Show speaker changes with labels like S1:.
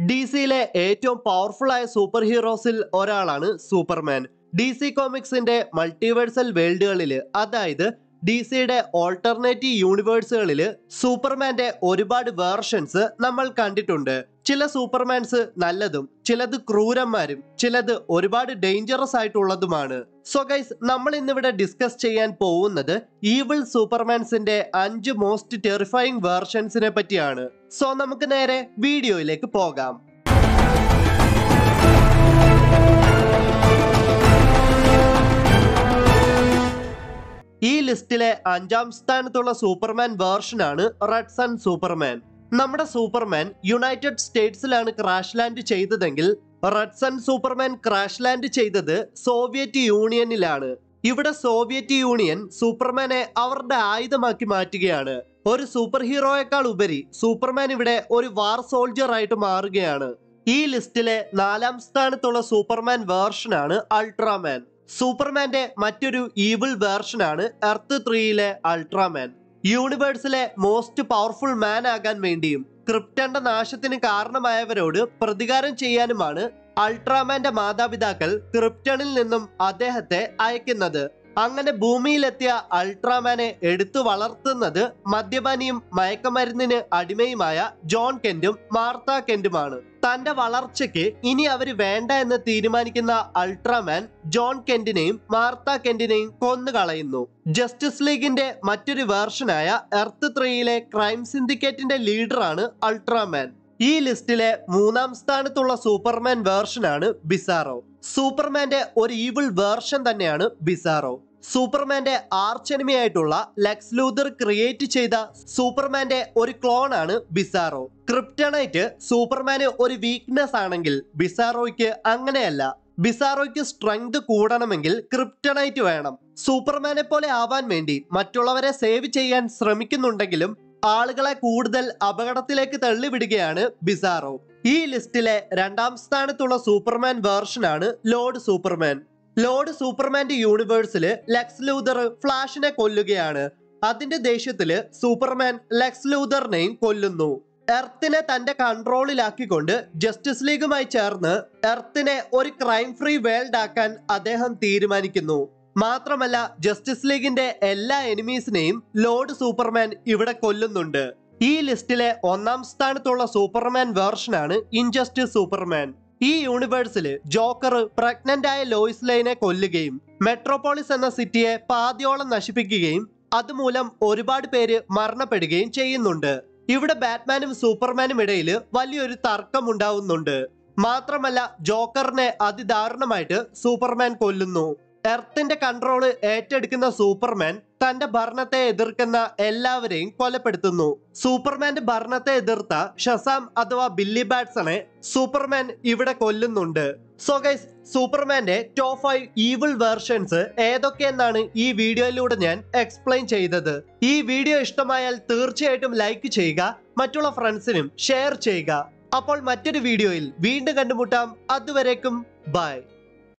S1: D സിയിലെ ഏറ്റവും powerful ആയ സൂപ്പർ ഹീറോസിൽ ഒരാളാണ് സൂപ്പർമാൻ ഡി സി കോമിക്സിന്റെ മൾട്ടിവേഴ്സൽ വേൾഡുകളിൽ അതായത് ഡി സിയുടെ ഓൾട്ടർനേറ്റീവ് യൂണിവേഴ്സുകളിൽ സൂപ്പർമാന്റെ ഒരുപാട് വേർഷൻസ് നമ്മൾ കണ്ടിട്ടുണ്ട് ചില സൂപ്പർമാൻസ് നല്ലതും ചിലത് ക്രൂരന്മാരും ചിലത് ഒരുപാട് ഡേഞ്ചറസ് ആയിട്ടുള്ളതുമാണ് സോ ഗൈസ് നമ്മൾ ഇന്നിവിടെ ഡിസ്കസ് ചെയ്യാൻ പോകുന്നത് ഈവിൾ സൂപ്പർമാൻസിന്റെ അഞ്ച് മോസ്റ്റ് ടെറിഫൈങ് വേർഷൻസിനെ പറ്റിയാണ് സോ നമുക്ക് നേരെ വീഡിയോയിലേക്ക് പോകാം ഈ ലിസ്റ്റിലെ അഞ്ചാം സ്ഥാനത്തുള്ള സൂപ്പർമാൻ വേർഷനാണ് റെഡ് സൺ സൂപ്പർമാൻ നമ്മുടെ സൂപ്പർമാൻ യുണൈറ്റഡ് സ്റ്റേറ്റ്സിലാണ് ക്രാഷ് ലാൻഡ് ചെയ്തതെങ്കിൽ red sun Superman crash land ചെയ്തത് സോവിയറ്റ് യൂണിയനിലാണ് ഇവിടെ സോവിയറ്റ് യൂണിയൻ സൂപ്പർമാനെ അവരുടെ ആയുധമാക്കി മാറ്റുകയാണ് ഒരു സൂപ്പർ ഹീറോയേക്കാൾ ഉപരി സൂപ്പർമാൻ ഇവിടെ ഒരു വാർ സോൾജർ ആയിട്ട് മാറുകയാണ് ഈ ലിസ്റ്റിലെ നാലാം സ്ഥാനത്തുള്ള സൂപ്പർമാൻ വേർഷനാണ് അൾട്രാമാൻ സൂപ്പർമാന്റെ മറ്റൊരു ഈവിൾ വേർഷനാണ് എർത്ത് ത്രീയിലെ അൾട്രാമാൻ യൂണിവേഴ്സിലെ മോസ്റ്റ് പവർഫുൾ മാൻ ആകാൻ വേണ്ടിയും ക്രിപ്റ്റന്റെ നാശത്തിന് കാരണമായവരോട് പ്രതികാരം ചെയ്യാനുമാണ് അൾട്രാമാന്റെ മാതാപിതാക്കൾ ക്രിപ്റ്റണിൽ നിന്നും അദ്ദേഹത്തെ അയക്കുന്നത് അങ്ങനെ ഭൂമിയിലെത്തിയ അൾട്രാമാനെ എടുത്തു വളർത്തുന്നത് മദ്യപാനിയും മയക്കമരുന്നിന് അടിമയുമായ ജോൺ കെന്റും മാർത്ത കെന്റുമാണ് തന്റെ വളർച്ചയ്ക്ക് ഇനി അവര് വേണ്ട എന്ന് തീരുമാനിക്കുന്ന അൾട്രാമാൻ ജോൺ കെന്റിനെയും മാർത്ത കെന്റിനെയും കൊന്നുകളയുന്നു ജസ്റ്റിസ് ലീഗിന്റെ മറ്റൊരു വേർഷനായ എർത്ത് ത്രീയിലെ ക്രൈം സിൻഡിക്കേറ്റിന്റെ ലീഡറാണ് അൾട്രാമാൻ ഈ ലിസ്റ്റിലെ മൂന്നാം സ്ഥാനത്തുള്ള സൂപ്പർമാൻ വേർഷനാണ് ബിസാറോ സൂപ്പർമാന്റെ ഒരു ഈവിൾ വേർഷൻ തന്നെയാണ് ബിസാറോ സൂപ്പർമാന്റെ ആർച്ചെനിമയായിട്ടുള്ള ലെക്സ് ലൂതർ ക്രിയേറ്റ് ചെയ്ത സൂപ്പർമാന്റെ ഒരു ക്ലോൺ ആണ് ബിസാറോ ക്രിപ്റ്റണൈറ്റ് സൂപ്പർമാന് ഒരു വീക്ക്നെസ് ആണെങ്കിൽ ബിസാറോയ്ക്ക് അങ്ങനെയല്ല ബിസാറോയ്ക്ക് സ്ട്രെങ്ത് കൂടണമെങ്കിൽ ക്രിപ്റ്റണൈറ്റ് വേണം സൂപ്പർമാനെ പോലെ ആവാൻ വേണ്ടി മറ്റുള്ളവരെ സേവ് ചെയ്യാൻ ശ്രമിക്കുന്നുണ്ടെങ്കിലും ആളുകളെ കൂടുതൽ അപകടത്തിലേക്ക് തള്ളിവിടുകയാണ് ബിസാറോ ഈ ലിസ്റ്റിലെ രണ്ടാം സ്ഥാനത്തുള്ള സൂപ്പർമാൻ വേർഷനാണ് ലോർഡ് സൂപ്പർമാൻ ലോർഡ് സൂപ്പർമാന്റെ യൂണിവേഴ്സില് ലെക്സ് ലൂതർ ഫ്ലാഷിനെ കൊല്ലുകയാണ് അതിന്റെ ദേഷ്യത്തില് സൂപ്പർമാൻ ലെക്സ് ലൂതറിനെയും കൊല്ലുന്നു എർത്തിനെ തന്റെ കൺട്രോളിലാക്കിക്കൊണ്ട് ജസ്റ്റിസ് ലീഗുമായി ചേർന്ന് എർത്തിനെ ഒരു ക്രൈം ഫ്രീ വേൾഡ് ആക്കാൻ അദ്ദേഹം തീരുമാനിക്കുന്നു മാത്രമല്ല ജസ്റ്റിസ് ലീഗിന്റെ എല്ലാ എനിമീസിനെയും ലോർഡ് സൂപ്പർമാൻ ഇവിടെ കൊല്ലുന്നുണ്ട് ഈ ലിസ്റ്റിലെ ഒന്നാം സ്ഥാനത്തുള്ള സൂപ്പർമാൻ വേർഷനാണ് ഇൻജസ്റ്റിസ് സൂപ്പർമാൻ ഈ യൂണിവേഴ്സില് ജോക്കർ പ്രഗ്നന്റ് ആയ ലോയിസ് ലൈനെ കൊല്ലുകയും മെട്രോപോളിസ് എന്ന സിറ്റിയെ പാതിയോളം നശിപ്പിക്കുകയും അതുമൂലം ഒരുപാട് പേര് മരണപ്പെടുകയും ചെയ്യുന്നുണ്ട് ഇവിടെ ബാറ്റ്മാനും സൂപ്പർമാനും ഇടയിൽ വലിയൊരു തർക്കം ഉണ്ടാവുന്നുണ്ട് മാത്രമല്ല ജോക്കറിനെ അതിദാരുണമായിട്ട് സൂപ്പർമാൻ കൊല്ലുന്നു എർത്തിന്റെ കൺട്രോള് ഏറ്റെടുക്കുന്ന സൂപ്പർമാൻ തന്റെ ഭരണത്തെ എതിർക്കുന്ന എല്ലാവരെയും കൊലപ്പെടുത്തുന്നു സൂപ്പർമാന്റെ ഭരണത്തെ എതിർത്ത ഷസാം അഥവാ ബില്ലി ബാറ്റ്സണെ സൂപ്പർമാൻ ഇവിടെ കൊല്ലുന്നുണ്ട് സോ ഗൈസ് സൂപ്പർമാന്റെ ടോപ്പ് ഫൈവ് ഈവിൾ വേർഷൻസ് ഏതൊക്കെയെന്നാണ് ഈ വീഡിയോയിലൂടെ ഞാൻ എക്സ്പ്ലെയിൻ ചെയ്തത് ഈ വീഡിയോ ഇഷ്ടമായാൽ തീർച്ചയായിട്ടും ലൈക്ക് ചെയ്യുക മറ്റുള്ള ഫ്രണ്ട്സിനും ഷെയർ ചെയ്യുക അപ്പോൾ മറ്റൊരു വീഡിയോയിൽ വീണ്ടും കണ്ടുമുട്ടാം അതുവരേക്കും ബൈ